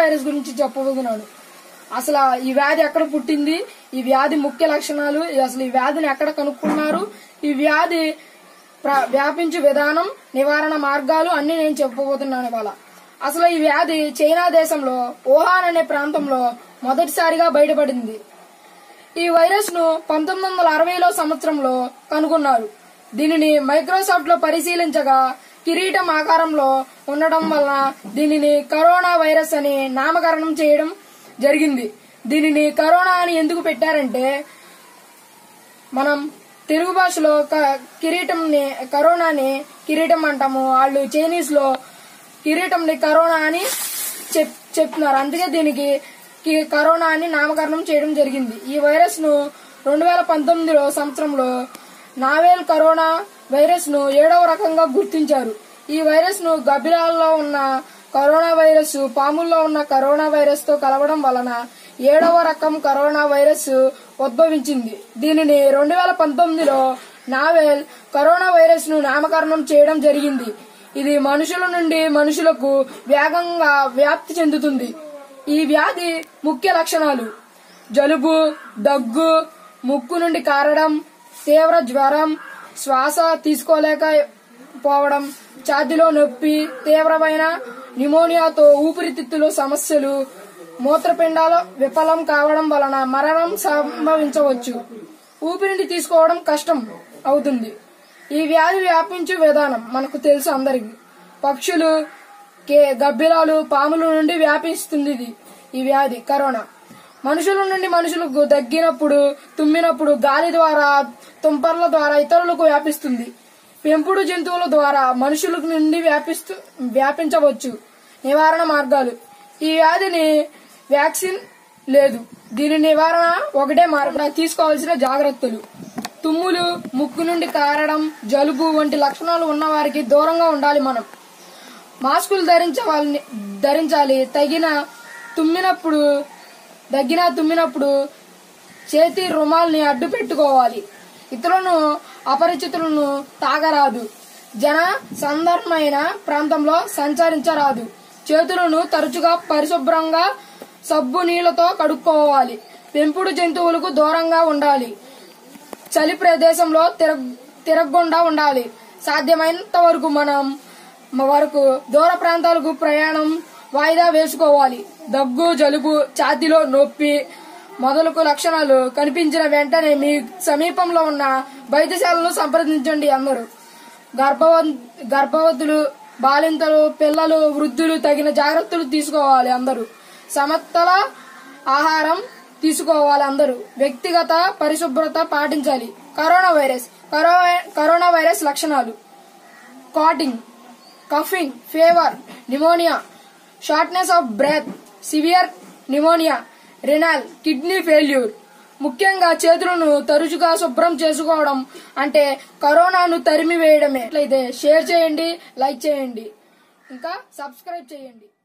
virus గురించి చెప్పబోతున్నాను అసలు ఈ వ్యాధి ఎక్కడ పుట్టింది ఈ వ్యాధి ముఖ్య లక్షణాలు అసలు ఈ వ్యాధిని ఎక్కడ కనుక్కున్నారు ఈ వ్యాధి ప్ర- వ్యాపించే విధానం నివారణ మార్గాలు అన్ని నేను చెప్పబోతున్నాను ఇవాళ అసలు ఈ వ్యాధి చైనా దేశంలో వుహాన్ అనే ప్రాంతంలో మొదటిసారిగా బయటపడింది ఈ వైరస్ ను పంతొమ్మిది వందల అరవైలో సంవత్సరంలో కనుగొన్నారు దీనిని మైక్రోసాఫ్ట్ లో పరిశీలించగా కిరీటం ఆకారంలో ఉండడం వలన దీనిని కరోనా వైరస్ అని నామకరణం చేయడం జరిగింది దీనిని కరోనా అని ఎందుకు పెట్టారంటే మనం తెలుగు భాషలో క- కిరీటంని కరోనాని కిరీటం అంటాము వాళ్ళు చైనీస్ లో కిరీటంని కరోనా అని చెప్ చెప్తున్నారు అందుకే దీనికి కి- కరోనా అని నామకరణం చేయడం జరిగింది ఈ వైరస్ ను రెండు వేల పంతొమ్మిదిలో సంవత్సరంలో నావెల్ కరోనా వైరస్ ను ఏడవ రకంగా గుర్తించారు ఈ వైరస్ ను గబ్బిలాల్లో ఉన్న కరోనా వైరస్ పాముల్లో ఉన్న కరోనా వైరస్ తో కలవడం వలన ఏడవ రకం కరోనా వైరస్ ఉద్భవించింది దీనిని రెండు వేల పంతొమ్మిదిలో నావెల్ కరోనా వైరస్ ను నామకరణం చేయడం జరిగింది ఇది మనుషుల నుండి మనుషులకు వేగంగా వ్యాప్తి చెందుతుంది ఈ వ్యాధి ముఖ్య లక్షణాలు జలుబు దగ్గు ముక్కు నుండి కారడం తీవ్ర జ్వరం శ్వాస తీసుకోలేక పోవడం ఛాతీలో నొప్పి తీవ్రమైన న్యూమోనియాతో ఊపిరితిత్తులు సమస్యలు మూత్రపిండాలు విఫలం కావడం వలన మరణం సంభవించవచ్చు ఊపిరిని తీసుకోవడం కష్టం అవుతుంది ఈ వ్యాధి వ్యాపించే విధానం మనకు తెలుసు అందరికి పక్షులు కే గబ్బిలాలు పాముల నుండి వ్యాపిస్తుంది ఇది ఈ వ్యాధి కరోనా మనుషుల నుండి మనుషులకు దగ్గినప్పుడు తుమ్మినప్పుడు గాలి ద్వారా తుంపర్ల ద్వారా ఇతరులకు వ్యాపిస్తుంది పెంపుడు జంతువుల ద్వారా మనుషుల నుండి వ్యాపిస్తూ వ్యాపించవచ్చు నివారణ మార్గాలు ఈ వ్యాధిని వ్యాక్సిన్ లేదు దీని నివారణ ఒకటే మార్గం తీసుకోవాల్సిన జాగ్రత్తలు తుమ్ములు ముక్కు నుండి కారడం జలుబు వంటి లక్షణాలు ఉన్న వారికి దూరంగా ఉండాలి మనం మాస్కులు ధరించవాలని ధరించాలి తగిన తుమ్మినప్పుడు దగ్గిన తుమ్మినప్పుడు చేతి రుమాల్ని అడ్డు పెట్టుకోవాలి ఇతరులను అపరిచితులను తాగరాదు జన సందర్భమైన ప్రాంతంలో సంచరించరాదు చేతులను తరచుగా పరిశుభ్రంగా సబ్బు నీళ్లతో కడుక్కోవాలి పెంపుడు జంతువులకు దూరంగా ఉండాలి చలి ప్రదేశంలో తిరగ తిరగకుండా ఉండాలి సాధ్యమైనంత వరకు మనం మ- వరకు దూర ప్రాంతాలకు ప్రయాణం వాయిదా వేసుకోవాలి దగ్గు జలుబు ఛాతీలో నొప్పి మొదలగు లక్షణాలు కనిపించిన వెంటనే మీ సమీపంలో ఉన్న వైద్యశాలను సంప్రదించండి అందరూ గర్భవ గర్భవతులు బాలింతలు పిల్లలు వృద్ధులు తగిన జాగ్రత్తలు తీసుకోవాలి అందరూ సమతల ఆహారం తీసుకోవాలి అందరూ వ్యక్తిగత పరిశుభ్రత పాటించాలి కరోనా వైరస్ కరో- కరోనా వైరస్ లక్షణాలు కాటింగ్ coughing fever pneumonia shortness of breath severe pneumonia renal kidney failure ముఖ్యంగా చేతులను తరచుగా శుభ్రం చేసుకోవడం అంటే కరోనాను తరిమి వేయడమే అట్లయితే షేర్ చేయండి లైక్ చేయండి ఇంకా సబ్స్క్రైబ్ చేయండి